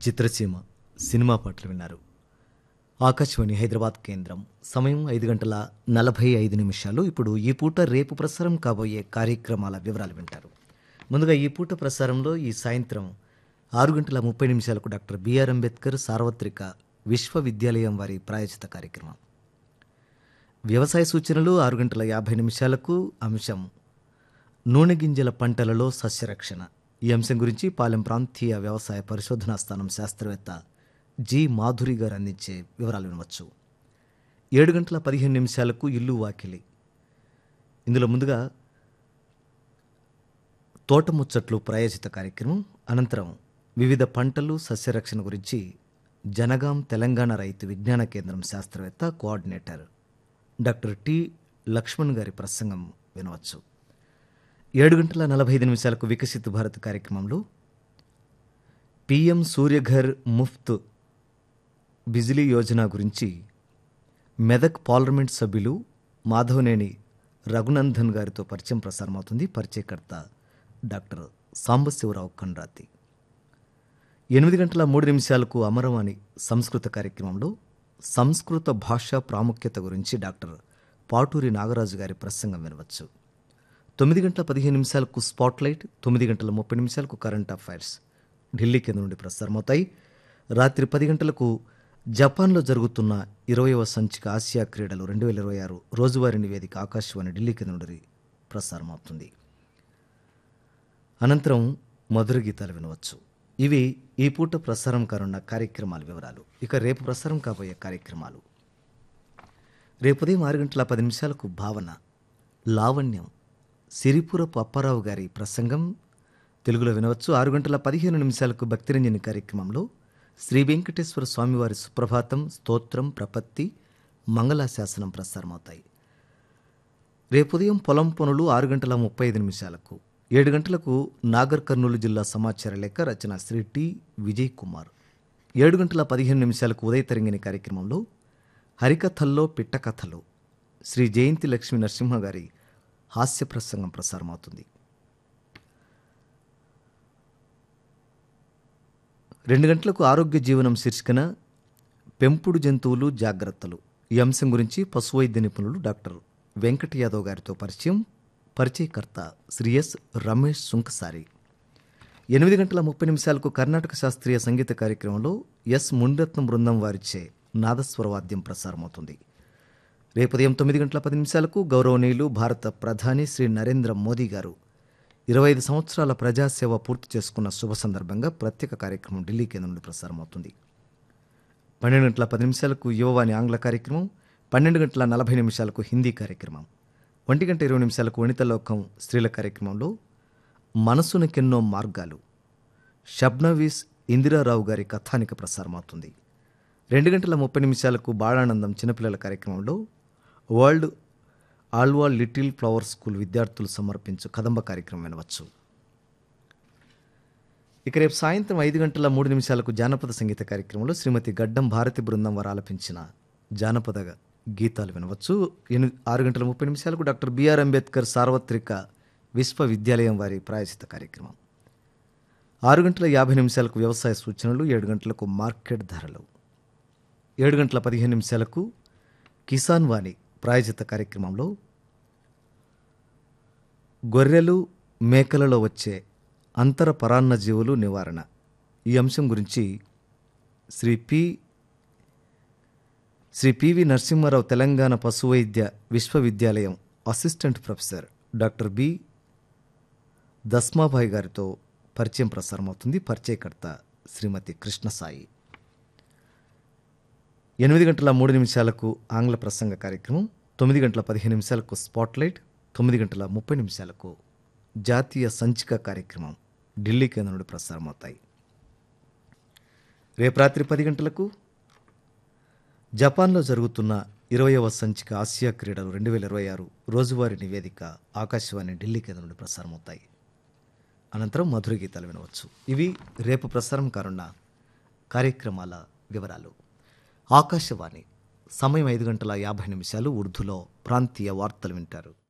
చిత్రసీమ cinema పాటలు విన్నారు ఆకాశవాణి హైదరాబాద్ కేంద్రం సమయం ఐదు గంటల నలభై ఐదు నిమిషాలు ఇప్పుడు ఈ పూట రేపు ప్రసారం కాబోయే కార్యక్రమాల వివరాలు వింటారు ముందుగా ఈ పూట ప్రసారంలో ఈ సాయంత్రం ఆరు గంటల ముప్పై నిమిషాలకు డాక్టర్ బిఆర్ అంబేద్కర్ సార్వత్రిక విశ్వవిద్యాలయం వారి ప్రాయోజిత కార్యక్రమం వ్యవసాయ సూచనలు ఆరు గంటల యాభై నిమిషాలకు అంశం నూనె గింజల పంటలలో సస్యరక్షణ ఈ అంశం గురించి పాలెం ప్రాంతీయ వ్యవసాయ పరిశోధనా స్థానం శాస్త్రవేత్త జి మాధురి గారు అందించే వివరాలు వినవచ్చు ఏడు గంటల పదిహేను నిమిషాలకు ఇల్లు వాకిలి ఇందులో ముందుగా తోట ముచ్చట్లు ప్రాయోజిత కార్యక్రమం అనంతరం వివిధ పంటలు సస్యరక్షణ గురించి జనగాం తెలంగాణ రైతు విజ్ఞాన కేంద్రం శాస్త్రవేత్త కోఆర్డినేటర్ డాక్టర్ టి లక్ష్మణ్ గారి ప్రసంగం వినవచ్చు ఏడు గంటల నలభై ఐదు నిమిషాలకు వికసిత్ భారత్ కార్యక్రమంలో పిఎం సూర్యఘర్ ముఫ్త్ బిజిలీ యోజన గురించి మెదక్ పార్లమెంట్ సభ్యులు మాధవనేని రఘునందన్ గారితో పరిచయం ప్రసారమవుతుంది పరిచయకర్త డాక్టర్ సాంబశివరావు కండ్రాతి ఎనిమిది గంటల మూడు నిమిషాలకు అమరవాణి సంస్కృత కార్యక్రమంలో సంస్కృత భాష ప్రాముఖ్యత గురించి డాక్టర్ పాటూరి నాగరాజు గారి ప్రసంగం వినవచ్చు తొమ్మిది గంటల పదిహేను నిమిషాలకు స్పాట్లైట్ తొమ్మిది గంటల ముప్పై నిమిషాలకు కరెంట్ అఫైర్స్ ఢిల్లీ కేంద్రం నుండి ప్రసారమవుతాయి రాత్రి పది గంటలకు జపాన్లో జరుగుతున్న ఇరవయవ సంచిక ఆసియా క్రీడలు రెండు వేల ఇరవై ఆరు రోజువారీ నివేదిక ఆకాశవాణి ఢిల్లీ కేంద్రం నుండి ప్రసారమవుతుంది అనంతరం మధుర గీతాలు వినవచ్చు ఇవి ఈ పూట ప్రసారం కానున్న కార్యక్రమాల వివరాలు ఇక రేపు ప్రసారం కాబోయే కార్యక్రమాలు రేపు ఉదయం ఆరు గంటల పది నిమిషాలకు భావన లావణ్యం సిరిపురపు అప్పారావు గారి ప్రసంగం తెలుగులో వినవచ్చు ఆరు గంటల పదిహేను నిమిషాలకు భక్తిరంజని కార్యక్రమంలో శ్రీ వెంకటేశ్వర స్వామివారి సుప్రభాతం స్తోత్రం ప్రపత్తి మంగళాశాసనం ప్రసారమవుతాయి రేపు ఉదయం పొలం పనులు ఆరు గంటల ముప్పై ఐదు నిమిషాలకు ఏడు గంటలకు నాగర్ కర్నూలు జిల్లా సమాచార లేఖ రచన శ్రీ టి విజయ్ కుమార్ ఏడు గంటల పదిహేను నిమిషాలకు ఉదయ తరంగిణి కార్యక్రమంలో హరికథల్లో పిట్టకథలు శ్రీ జయంతి లక్ష్మీ నరసింహ గారి హాస్య ప్రసంగం ప్రసారమవుతుంది రెండు గంటలకు ఆరోగ్య జీవనం శీర్షికన పెంపుడు జంతువులు జాగ్రత్తలు ఈ అంశం గురించి పశు వైద్య నిపుణులు డాక్టర్ వెంకట యాదవ్ గారితో పరిచయం పరిచయకర్త శ్రీ ఎస్ రమేష్ సుంకసారి ఎనిమిది గంటల ముప్పై నిమిషాలకు కర్ణాటక శాస్త్రీయ సంగీత కార్యక్రమంలో ఎస్ మునిరత్నం బృందం వారిచే నాదస్వర వాద్యం ప్రసారమవుతుంది రేపు ఉదయం తొమ్మిది గంటల పది నిమిషాలకు గౌరవనీయులు భారత ప్రధాని శ్రీ నరేంద్ర మోదీ గారు ఇరవై ఐదు సంవత్సరాల ప్రజాసేవ పూర్తి చేసుకున్న శుభ సందర్భంగా ప్రత్యేక కార్యక్రమం ఢిల్లీ కేంద్రం నుండి ప్రసారమవుతుంది పన్నెండు గంటల పది నిమిషాలకు యువవాణి ఆంగ్ల కార్యక్రమం పన్నెండు గంటల నలభై నిమిషాలకు హిందీ కార్యక్రమం ఒంటి గంట ఇరవై నిమిషాలకు వనితలోకం స్త్రీల కార్యక్రమంలో మనసునకెన్నో మార్గాలు షబ్నవీస్ ఇందిరారావు గారి కథానిక ప్రసారమవుతుంది రెండు గంటల ముప్పై నిమిషాలకు బాళానందం చిన్నపిల్లల కార్యక్రమంలో వరల్డ్ ఆల్వా లిటిల్ ఫ్లవర్ స్కూల్ విద్యార్థులు సమర్పించు కదంబ కార్యక్రమం వినవచ్చు ఇక రేపు సాయంత్రం ఐదు గంటల మూడు నిమిషాలకు జానపద సంగీత కార్యక్రమంలో శ్రీమతి గడ్డం భారతి బృందం వారు ఆలపించిన జానపద గీతాలు వినవచ్చు ఎనిమిది ఆరు గంటల ముప్పై నిమిషాలకు డాక్టర్ బిఆర్ అంబేద్కర్ సార్వత్రిక విశ్వవిద్యాలయం వారి ప్రాయచిత కార్యక్రమం ఆరు గంటల యాభై నిమిషాలకు వ్యవసాయ సూచనలు ఏడు గంటలకు మార్కెట్ ధరలు ఏడు గంటల పదిహేను నిమిషాలకు కిసాన్ వాణి ప్రాయోజిత కార్యక్రమంలో గొర్రెలు మేకలలో వచ్చే అంతర పరాన్న జీవులు నివారణ ఈ అంశం గురించి శ్రీ పి శ్రీ పివి నరసింహారావు తెలంగాణ పశువైద్య విశ్వవిద్యాలయం assistant professor doctor B Dasmabai గారితో పరిచయం ప్రసారమవుతుంది పరిచయకర్త శ్రీమతి కృష్ణసాయి ఎనిమిది గంటల మూడు నిమిషాలకు ఆంగ్ల ప్రసంగ కార్యక్రమం తొమ్మిది గంటల పదిహేను నిమిషాలకు స్పాట్లైట్ తొమ్మిది గంటల ముప్పై నిమిషాలకు జాతీయ సంచిక కార్యక్రమం ఢిల్లీ కేంద్రం నుండి ప్రసారమవుతాయి రేపు రాత్రి పది గంటలకు జపాన్లో జరుగుతున్న ఇరవయవ సంచిక ఆసియా క్రీడలు రెండు వేల ఇరవై ఆరు రోజువారీ నివేదిక ఆకాశవాణి ఢిల్లీ కేంద్రం నుండి ప్రసారమవుతాయి అనంతరం మధుర గీతాలు వినవచ్చు ఇవి రేపు ప్రసారం కానున్న కార్యక్రమాల వివరాలు ఆకాశవాణి సమయం ఐదు గంటల యాభై నిమిషాలు ఉర్దూలో ప్రాంతీయ వార్తలు వింటారు